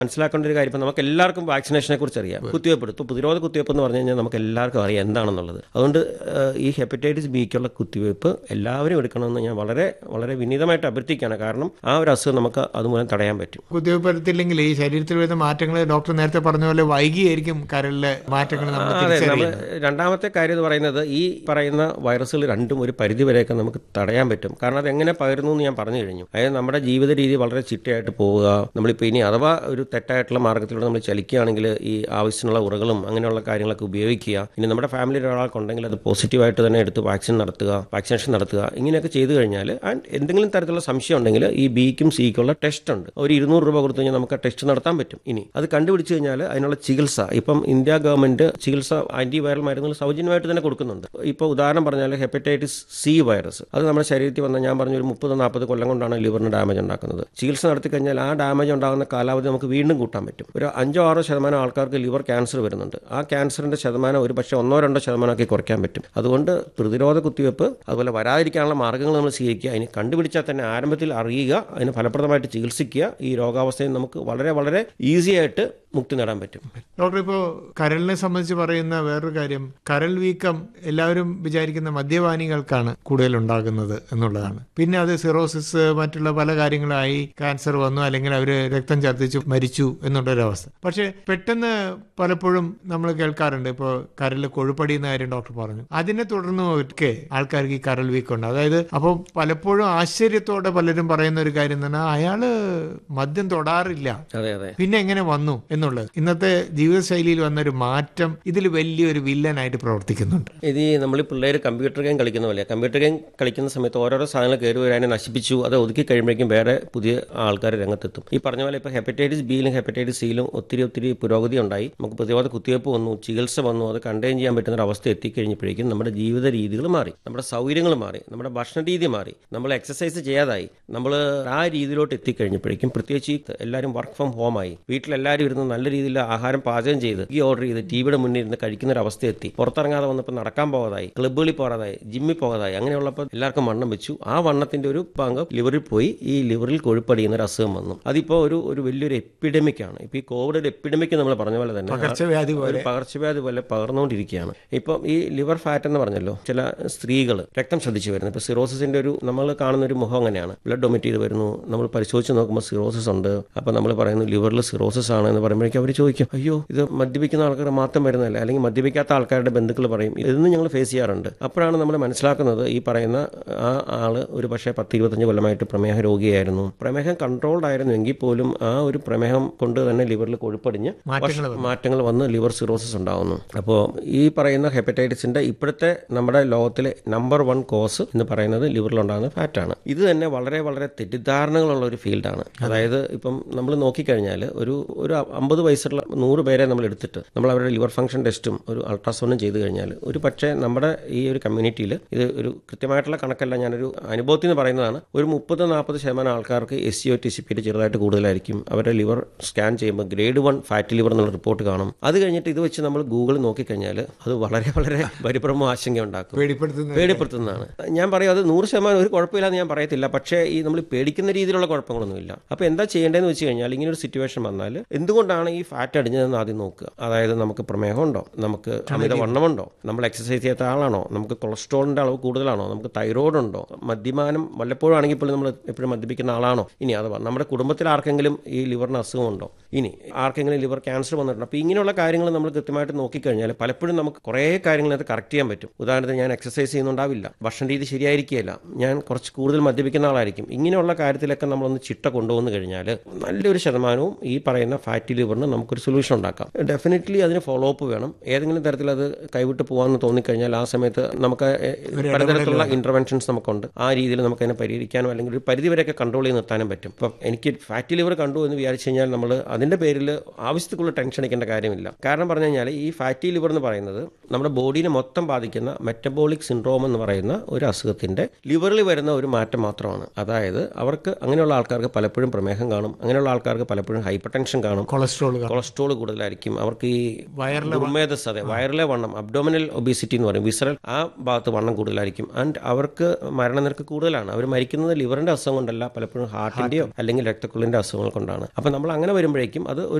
മനസ്സിലാക്കേണ്ട ഒരു കാര്യം ഇപ്പം നമുക്ക് എല്ലാവർക്കും വാക്സിനേഷനെ കുറിച്ച് അറിയാം കുത്തിവയ്പ്പ് എടുത്തു പ്രതിരോധ കുത്തിവയ്പ്പ് എന്ന് പറഞ്ഞു കഴിഞ്ഞാൽ നമുക്ക് എല്ലാവർക്കും അറിയാം എന്താണെന്നുള്ളത് അതുകൊണ്ട് ഏഹ്, ഈ ഹെപ്പറ്റൈറ്റിസ് ബിക്കുള്ള കുത്തിവയ്പ്പ് എല്ലാവരും എടുക്കണമെന്ന് ഞാൻ വളരെ വളരെ വിനീതമായിട്ട് അഭ്യർത്ഥിക്കുകയാണ് കാരണം ആ ഒരു അസുഖം നമുക്ക് അതുമൂലം തടയാൻ പറ്റും കുത്തിവയ്പ്പ് എടുത്തില്ലെങ്കിൽ ഈ ശരീരത്തിൽ വരുന്ന മാറ്റങ്ങൾ ഡോക്ടർ നേരത്തെ പറഞ്ഞ പോലെ വൈകിയായിരിക്കും കരളിലെ മാറ്റങ്ങൾ നമ്മൾ അതെ നമ്മൾ തിരിച്ചറിയുന്നത് രണ്ടാമത്തെ കാര്യം എന്ന് പറയുന്നത് ഈ പറയുന്ന വൈറസുകൾ രണ്ടും ഒരു പരിധി വരെയൊക്കെ നമുക്ക് തടയാൻ പറ്റും കാരണം അത് എങ്ങനെ പകരുന്നു എന്ന് ഞാൻ പറഞ്ഞു കഴിഞ്ഞു അതായത് നമ്മുടെ ജീവിത രീതി വളരെ ചിട്ടയായിട്ട് പോവുക നമ്മളിപ്പോൾ ഇനി അഥവാ ഒരു തെറ്റായിട്ടുള്ള മാർഗ്ഗത്തിലൂടെ നമ്മൾ ചലിക്കുകയാണെങ്കിൽ ഈ ആവശ്യത്തിനുള്ള ഉറകളും അങ്ങനെയുള്ള കാര്യങ്ങളൊക്കെ ഉപയോഗിക്കുക ഇനി നമ്മുടെ ഫാമിലിയിൽ ഒരാൾക്കുണ്ടെങ്കിൽ അത് പോസിറ്റീവായിട്ട് തന്നെ എടുത്ത് വാക്സിൻ നടത്തുക വാക്സിനേഷൻ നടത്തുക ഇങ്ങനെയൊക്കെ ചെയ്തു കഴിഞ്ഞാൽ ആൻഡ് എന്തെങ്കിലും തരത്തിലുള്ള സംശയം ഉണ്ടെങ്കിൽ ഈ ബിക്കും സിക്കുള്ള ടെസ്റ്റ് ഉണ്ട് ഒരു ഇരുന്നൂറ് രൂപ കൊടുത്തു കഴിഞ്ഞാൽ നമുക്ക് ആ ടെസ്റ്റ് നടത്താൻ പറ്റും ഇനി അത് കണ്ടുപിടിച്ച് കഴിഞ്ഞാൽ അതിനുള്ള ചികിത്സ ഇപ്പം ഇന്ത്യ ഗവൺമെന്റ് ചികിത്സ ആന്റി വൈറൽ മരുന്നുകൾ സൗജന്യമായിട്ട് തന്നെ കൊടുക്കുന്നുണ്ട് ഇപ്പോൾ ഉദാഹരണം പറഞ്ഞാൽ ഹെപ്പറ്റൈറ്റിസ് സി വൈറസ് അത് നമ്മുടെ ശരീരത്തിൽ വന്ന ഞാൻ പറഞ്ഞ ഒരു മുപ്പത് നാൽപ്പത് കൊല്ലം കൊണ്ടാണ് ലിവറിന് ഡാമേജ് ഉണ്ടാക്കുന്നത് ചികിത്സ നടത്തി കഴിഞ്ഞാൽ ആ ഡാമേജ് ഉണ്ടാകുന്ന കാലാവധി നമുക്ക് വീണ്ടും കൂട്ടാൻ പറ്റും ഒരു അഞ്ചോ ആറോ ശതമാനം ആൾക്കാർക്ക് ലിവർ ക്യാൻസർ വരുന്നുണ്ട് ആ ക്യാൻസറിന്റെ ശതമാനം ഒരു പക്ഷേ ഒന്നോ രണ്ടോ ശതമാനമൊക്കെ കുറയ്ക്കാൻ പറ്റും അതുകൊണ്ട് പ്രതിരോധ കുത്തിവയ്പ്പ് അതുപോലെ വരാതിരിക്കാനുള്ള മാർഗ്ഗങ്ങൾ നമ്മൾ സ്വീകരിക്കുക അതിന് കണ്ടുപിടിച്ചാൽ തന്നെ ആരംഭത്തിൽ അറിയുക അതിന് ഫലപ്രദമായിട്ട് ചികിത്സിക്കുക ഈ രോഗാവസ്ഥയിൽ നമുക്ക് വളരെ വളരെ ഈസി ആയിട്ട് മുക്തി നേടാൻ പറ്റും ഡോക്ടർ ഇപ്പോൾ കരളിനെ സംബന്ധിച്ച് പറയുന്ന വേറൊരു കാര്യം കരൾ വീക്കം എല്ലാവരും വിചാരിക്കുന്ന മദ്യപാനികൾക്കാണ് കൂടുതൽ ഉണ്ടാകുന്നത് എന്നുള്ളതാണ് പിന്നെ അത് സിറോസിസ് മറ്റുള്ള പല കാര്യങ്ങളായി ക്യാൻസർ വന്നു അല്ലെങ്കിൽ അവർ രക്തം ഛർദ്ദിച്ചു മരിച്ചു എന്നുള്ളൊരവസ്ഥ പക്ഷേ പെട്ടെന്ന് പലപ്പോഴും നമ്മൾ കേൾക്കാറുണ്ട് ഇപ്പോൾ കരളിൽ കൊഴുപ്പടിയുന്ന കാര്യം ഡോക്ടർ പറഞ്ഞു അതിനെ തുടർന്ന് ഒക്കെ ആൾക്കാർക്ക് ഈ കരൾ വീക്കുണ്ട് അതായത് അപ്പോൾ പലപ്പോഴും ആശ്ചര്യത്തോടെ പലരും പറയുന്ന ഒരു കാര്യം തന്നെ അയാള് മദ്യം തൊടാറില്ല അതെ അതെ പിന്നെ എങ്ങനെ വന്നു എന്നുള്ളത് ഇന്നത്തെ ജീവിതശൈലിയിൽ വന്ന ഒരു മാറ്റം ഇതിൽ വലിയൊരു വില്ലനായിട്ട് പ്രവർത്തിക്കുന്നുണ്ട് ഇത് ഈ നമ്മൾ പിള്ളേർ കമ്പ്യൂട്ടർ ഗെയിം കളിക്കുന്ന പോലെ കമ്പ്യൂട്ടർ ഗെയിം കളിക്കുന്ന സമയത്ത് ഓരോരോ സാധനങ്ങൾ കയറി വരാനെ നശിപ്പിച്ചു അത് ഒതുക്കി കഴിയുമ്പോഴേക്കും വേറെ പുതിയ ആൾക്കാർ രംഗത്തെത്തും ഈ പറഞ്ഞ പോലെ ഇപ്പോൾ ഹെപ്പറ്റൈറ്റിസ് ബിയിലും ഹെപ്പറ്റൈറ്റിസ് സിയിലും ഒത്തിരി ഒത്തിരി പുരോഗതി ഉണ്ടായി നമുക്ക് പ്രതിരോധ കുത്തിവയ്പ്പ് വന്നു ചികിത്സ വന്നു അത് കണ്ടെയ്ൻ ചെയ്യാൻ പറ്റുന്ന ഒരു അവസ്ഥ എത്തിക്കഴിഞ്ഞപ്പോഴേക്കും നമ്മുടെ ജീവിത രീതികൾ മാറി നമ്മുടെ സൗകര്യങ്ങൾ മാറി നമ്മുടെ ഭക്ഷണ രീതി മാറി നമ്മൾ എക്സസൈസ് ചെയ്യാതായി നമ്മൾ ആ രീതിയിലോട്ട് എത്തിക്കഴിഞ്ഞപ്പോഴേക്കും പ്രത്യേകിച്ച് ഈ എല്ലാവരും വർക്ക് ഫ്രം ഹോം ആയി വീട്ടിലെല്ലാവരും ഇരുന്ന് നല്ല രീതിയിൽ ആഹാരം പാചകം ചെയ്ത് ഈ ഓർഡർ ചെയ്ത് ടിവിയുടെ മുന്നിൽ ഇരുന്ന് കഴിക്കുന്ന ഒരു അവസ്ഥ എത്തി പുറത്തിറങ്ങാതെ വന്നപ്പോൾ നടക്കാൻ പോകാതായി ക്ലബ്ബുകളിൽ പോകാതായി ജിമ്മിൽ പോകാതായി അങ്ങനെയുള്ളപ്പോൾ എല്ലാവർക്കും വണ്ണം വെച്ചു ആ വണ്ണത്തിന്റെ ഒരു പങ്ക് ലിവറിൽ പോയി ഈ ലിവറിൽ കൊഴുപ്പടിയുന്ന ഒരു അസുഖം വന്നു അതിപ്പോൾ ഒരു ഒരു വലിയൊരു എപ്പിഡമിക് ആണ് ഇപ്പോൾ ഈ കോവിഡ് ഒരു എപ്പിഡമിക് നമ്മൾ പറഞ്ഞ പോലെ തന്നെ പകർച്ചവ്യാധി പോലെ ഒരു പകർച്ചവ്യാധി പോലെ പകർന്നുകൊണ്ടിരിക്കുകയാണ് ഇപ്പം ഈ ലിവർ ഫാറ്റ് എന്ന് പറഞ്ഞല്ലോ ചില സ്ത്രീകൾ രക്തം ശ്രദ്ധിച്ചു വരുന്നു ഇപ്പോൾ സിറോസിന്റെ ഒരു നമ്മൾ കാണുന്ന ഒരു മുഖം അങ്ങനെയാണ് ബ്ലഡ് ഡൊമിറ്റ് ചെയ്ത് വരുന്നു നമ്മൾ പരിശോധിച്ച് നോക്കുമ്പോൾ സിറോസിസ് ഉണ്ട് അപ്പോൾ നമ്മൾ പറയുന്നു ലിവറിൽ സിറോസിസ് ആണ് എന്ന് പറയുമ്പോഴേക്കും അവർ ചോദിക്കും അയ്യോ ഇത് മദ്യപിക്കുന്ന ആൾക്കാർ മാത്രം വരുന്നതല്ല അല്ലെങ്കിൽ മദ്യപിക്കാത്ത ആൾക്കാരുടെ ബന്ധുക്കൾ പറയും ഇതൊന്നും ഞങ്ങൾ ഫേസ് ചെയ്യാറുണ്ട് അപ്പോഴാണ് നമ്മൾ മനസ്സിലാക്കുന്നത് ഈ പറയുന്ന ആ ആള് ഒരു പക്ഷേ പത്ത് ഇരുപത്തഞ്ച് കൊല്ലമായിട്ട് പ്രമേഹ രോഗിയായിരുന്നു പ്രമേഹം കൺട്രോൾഡ് ആയിരുന്നു എങ്കിൽ പോലും ആ ഒരു പ്രമേഹം കൊണ്ട് തന്നെ ലിവറിൽ കൊഴുപ്പടിഞ്ഞ് മാറ്റങ്ങൾ വർഷ- മാറ്റങ്ങൾ വന്ന് ലിവർ സിറോസിസ് ഉണ്ടാകുന്നു അപ്പോൾ ഈ പറയുന്ന ഹെപ്പറ്റൈറ്റിസിന്റെ ഇപ്പോഴത്തെ നമ്മുടെ ലോകത്തിലെ നമ്പർ വൺ കോസ് എന്ന് പറയുന്നത് ലിവറിലുണ്ടാകുന്ന ഫാറ്റാണ് ഇത് തന്നെ വളരെ വളരെ തെറ്റിദ്ധാരണകളുള്ള ഒരു ഫീൽഡാണ് അതായത് ഇപ്പം നമ്മൾ നോക്കിക്കഴിഞ്ഞാൽ ഒരു ഒരു അമ്പത് വയസ്സുള്ള നൂറ് പേരെ നമ്മൾ എടുത്തിട്ട് നമ്മൾ അവരുടെ ലിവർ ഫംഗ്ഷൻ ടെസ്റ്റും ഒരു അൾട്രാസൗണ്ടും ചെയ്തു കഴിഞ്ഞാൽ ഒരു പക്ഷേ നമ്മുടെ ഈ ഒരു കമ്മ്യൂണിറ്റിയിൽ ഇത് ഒരു കൃത്യമായിട്ടുള്ള കണക്കല്ല ഞാനൊരു അനുഭവത്തിൽ നിന്ന് പറയുന്നതാണ് ഒരു മുപ്പത് നാൽപ്പത് ശതമാനം ആൾക്കാർക്ക് S C O T C P ചെറുതായിട്ട് കൂടുതലായിരിക്കും അവരുടെ ലിവർ സ്കാൻ ചെയ്യുമ്പോൾ ഗ്രേഡ് വൺ ഫാറ്റ് ലിവർ എന്നുള്ള റിപ്പോർട്ട് കാണും അത് കഴിഞ്ഞിട്ട് ഇത് വെച്ച് നമ്മൾ ഗൂഗിളിൽ നോക്കിക്കഴിഞ്ഞാൽ അത് വളരെ വളരെ പരിഭ്രമ ആശങ്ക ഉണ്ടാക്കും പേടിപ്പെടുത്തുന്ന പേടിപ്പെടുത്തുന്നതാണ് ഞാൻ പറയും അത് നൂറ് ശതമാനം ഒരു കുഴപ്പമില്ലാന്ന് ഞാൻ പറയത്തില്ല പക്ഷേ ഈ നമ്മൾ പേടിക്കുന്ന രീതിയിലുള്ള കുഴപ്പങ്ങളൊന്നുമില്ല അപ്പോൾ എന്താ ചെയ്യേണ്ടതെന്ന് വെച്ച് കഴിഞ്ഞാൽ ഇങ്ങനെ ഒരു സിറ്റുവേഷൻ വന്നാൽ എന്തുകൊണ്ടാണ് ഈ ഫാറ്റ് അടിഞ്ഞതെന്ന് ആദ്യം നോക്കുക അതായത് നമുക്ക് പ്രമേഹമുണ്ടോ നമുക്ക് അമിത വണ്ണമുണ്ടോ നമ്മൾ എക്സസൈസ് ചെയ്യാത്ത ആളാണോ നമുക്ക് കൊളസ്ട്രോളിന്റെ അളവ് കൂടുതലാണോ നമുക്ക് തൈറോയ്ഡ് ഉണ്ടോ മദ്യപാനം വല്ലപ്പോഴും ആണെങ്കിൽ പോലും നമ്മൾ എപ്പോഴും മദ്യപിക്കുന്ന ആളാണോ ഇനി അഥവാ നമ്മുടെ കുടുംബത്തിൽ ആർക്കെങ്കിലും ഈ ലിവറിന് അസുഖമുണ്ടോ ഇനി ആർക്കെങ്കിലും ലിവർ ക്യാൻസർ വന്നിട്ടുണ്ടോ അപ്പോൾ ഇങ്ങനെയുള്ള കാര്യങ്ങൾ നമ്മൾ കൃത്യമായിട്ട് നോക്കിക്കഴിഞ്ഞാൽ പലപ്പോഴും നമുക്ക് കുറേ കാര്യങ്ങളത് കറക്റ്റ് ചെയ്യാൻ പറ്റും ഉദാഹരണത്തിന് ഞാൻ എക്സസൈസ് ചെയ്യുന്നുണ്ടാവില്ല ഭക്ഷണ രീതി ശരിയായിരിക്കുകയില്ല ഞാൻ കുറച്ച് കൂടുതൽ മദ്യപിക്കുന്ന ആളായിരിക്കും ഇങ്ങനെയുള്ള കാര്യത്തിലൊക്കെ നമ്മളൊന്ന് ചിട്ട കൊണ്ടുവന്നു കഴിഞ്ഞാൽ നല്ലൊരു ശതമാനവും ഈ പറയുന്ന ഫാറ്റി ലിവറിന് നമുക്കൊരു സൊല്യൂഷൻ ഉണ്ടാക്കാം ഡെഫിനറ്റ്ലി അതിന് ഫോളോ അപ്പ് വേണം ഏതെങ്കിലും തരത്തിൽ അത് കൈവിട്ട് പോകാമെന്ന് തോന്നിക്കഴിഞ്ഞാൽ ആ സമയത്ത് നമുക്ക് എ- പലതരത്തിലുള്ള ഇന്റർവെൻഷൻസ് നമുക്കുണ്ട് ആ രീതിയിൽ നമുക്ക് അതിനെ പരിഹരിക്കാനോ അല്ലെങ്കിൽ ഒരു പരിധി വരെയൊക്കെ കൺട്രോൾ ചെയ്ത് നിർത്താനും പറ്റും ഇപ്പം എനിക്ക് ഫാറ്റി ലിവർ കണ്ടു എന്ന് വിചാരിച്ചു കഴിഞ്ഞാൽ നമ്മൾ അതിന്റെ പേരിൽ ആവശ്യത്തിലുള്ള ടെൻഷൻ അടിക്കേണ്ട കാര്യമില്ല കാരണം പറഞ്ഞു കഴിഞ്ഞാൽ ഈ ഫാറ്റി ലിവർ എന്ന് പറയുന്നത് നമ്മുടെ ബോഡീനെ മൊത്തം ബാധിക്കുന്ന മെറ്റബോളിക് സിൻഡ്രോം എന്ന് പറയുന്ന ഒരു അസുഖത്തിന്റെ ലിവറിൽ വരുന്ന ഒരു മാറ്റം മാത്രമാണ് അതായത് അവർക്ക് അങ്ങനെയുള്ള ആൾക്കാർക്ക് പലപ്പോഴും പ്രമേഹം കാണും അങ്ങനെയുള്ള ആൾക്കാർക്ക് പലപ്പോഴും ഹൈപ്പർ ടെൻഷൻ കാണും കൊളസ്ട്രോൾ കാണും. കൊളസ്ട്രോൾ കൂടുതലായിരിക്കും അവർക്ക് ഈ വയറിലെ ദുർമേധസ് അതെ വയറിലെ വണ്ണം അബ്ഡോമിനൽ ഒബിസിറ്റി എന്ന് പറയും വിസറൽ ആ ഭാഗത്ത് വണ്ണം കൂടുതലായിരിക്കും ആൻഡ് അവർക്ക് മരണനിരക്ക് കൂടുതലാണ് അവർ മരിക്കുന്നത് ലിവറിന്റെ അസുഖം കൊണ്ടല്ല പലപ്പോഴും ഹാർട്ടിന്റെയോ അല്ലെങ്കിൽ രക്തക്കുള്ളിന്റെ അസുഖങ്ങൾ കൊണ്ടാണ് അപ്പം നമ്മൾ അങ്ങനെ വരുമ്പോഴേക്കും അത് ഒരു